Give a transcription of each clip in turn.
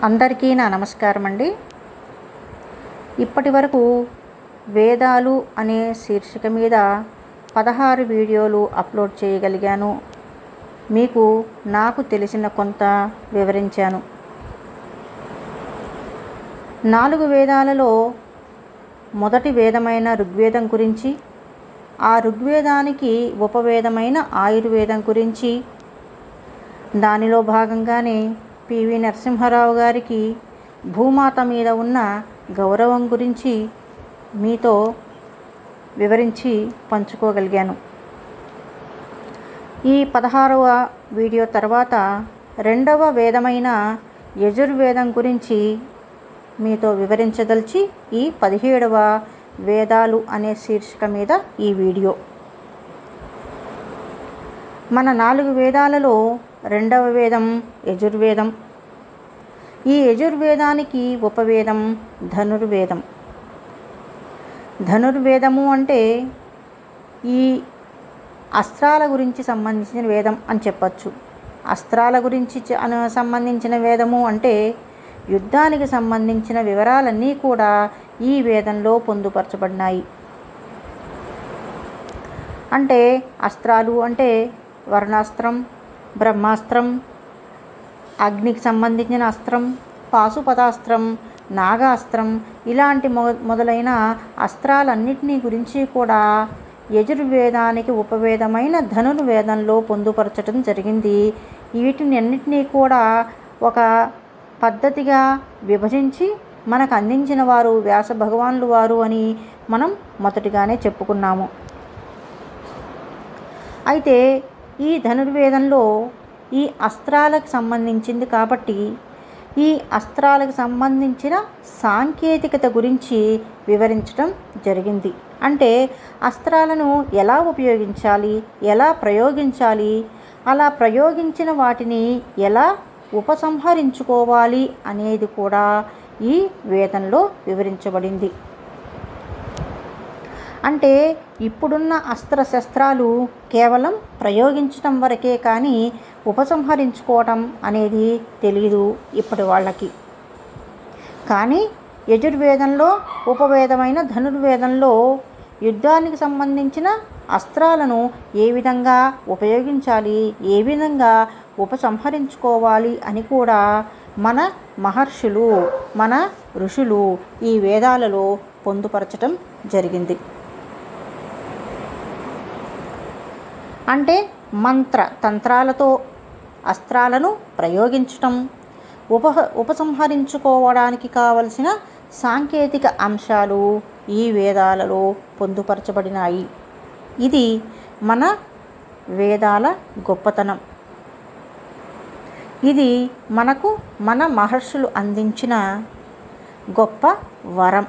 అందరికీ నా నమస్కారం అండి ఇప్పటి వరకు వేదాలు అనే శీర్షిక మీద పదహారు వీడియోలు అప్లోడ్ చేయగలిగాను మీకు నాకు తెలిసిన కొంత వివరించాను నాలుగు వేదాలలో మొదటి వేదమైన ఋగ్వేదం గురించి ఆ ఋగ్వేదానికి ఉపవేదమైన ఆయుర్వేదం గురించి దానిలో భాగంగానే పివి నరసింహారావు గారికి భూమాత మీద ఉన్న గౌరవం గురించి మీతో వివరించి పంచుకోగలిగాను ఈ పదహారవ వీడియో తర్వాత రెండవ వేదమైన యజుర్వేదం గురించి మీతో వివరించదలిచి ఈ పదిహేడవ వేదాలు అనే శీర్షిక మీద ఈ వీడియో మన నాలుగు వేదాలలో రెండవ వేదం యజుర్వేదం ఈ యజుర్వేదానికి ఉపవేదం ధనుర్వేదం ధనుర్వేదము అంటే ఈ అస్త్రాల గురించి సంబంధించిన వేదం అని చెప్పచ్చు అస్త్రాల గురించి చ- అను- సంబంధించిన వేదము అంటే యుద్ధానికి సంబంధించిన వివరాలన్నీ కూడా ఈ వేదంలో పొందుపరచబడినాయి అంటే అస్త్రాలు అంటే వర్ణాస్త్రం బ్రహ్మాస్త్రం అగ్నికి సంబంధించిన అస్త్రం పాశుపతాస్త్రం నాగాస్త్రం ఇలాంటి మొ మొదలైన అస్త్రాలన్నిటినీ గురించి కూడా యజుర్వేదానికి ఉపవేదమైన ధనుర్వేదంలో పొందుపరచడం జరిగింది వీటిని అన్నిటినీ కూడా ఒక పద్ధతిగా విభజించి మనకు అందించిన వారు వ్యాస భగవానులు వారు అని మనం మొదటిగానే చెప్పుకున్నాము అయితే ఈ ధనుర్వేదంలో ఈ అస్త్రాలకు సంబంధించింది కాబట్టి ఈ అస్త్రాలకు సంబంధించిన సాంకేతికత గురించి వివరించడం జరిగింది అంటే అస్త్రాలను ఎలా ఉపయోగించాలి ఎలా ప్రయోగించాలి అలా ప్రయోగించిన వాటిని ఎలా ఉపసంహరించుకోవాలి అనేది కూడా ఈ వేదంలో వివరించబడింది అంటే ఇప్పుడున్న అస్త్రశస్త్రాలు కేవలం ప్రయోగించడం వరకే కానీ ఉపసంహరించుకోవటం అనేది తెలియదు ఇప్పటి వాళ్ళకి కానీ యజుర్వేదంలో ఉపవేదమైన ధనుర్వేదంలో యుద్ధానికి సంబంధించిన అస్త్రాలను ఏ విధంగా ఉపయోగించాలి ఏ విధంగా ఉపసంహరించుకోవాలి అని కూడా మన మహర్షులు మన ఋషులు ఈ వేదాలలో పొందుపరచటం జరిగింది అంటే మంత్ర తంత్రాలతో అస్త్రాలను ప్రయోగించటం ఉప ఉపసంహరించుకోవడానికి కావలసిన సాంకేతిక అంశాలు ఈ వేదాలలో పొందుపరచబడినాయి ఇది మన వేదాల గొప్పతనం ఇది మనకు మన మహర్షులు అందించిన గొప్ప వరం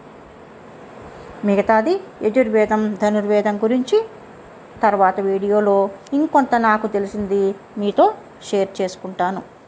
మిగతాది యజుర్వేదం ధనుర్వేదం గురించి తర్వాత వీడియోలో ఇంకొంత నాకు తెలిసింది మీతో షేర్ చేసుకుంటాను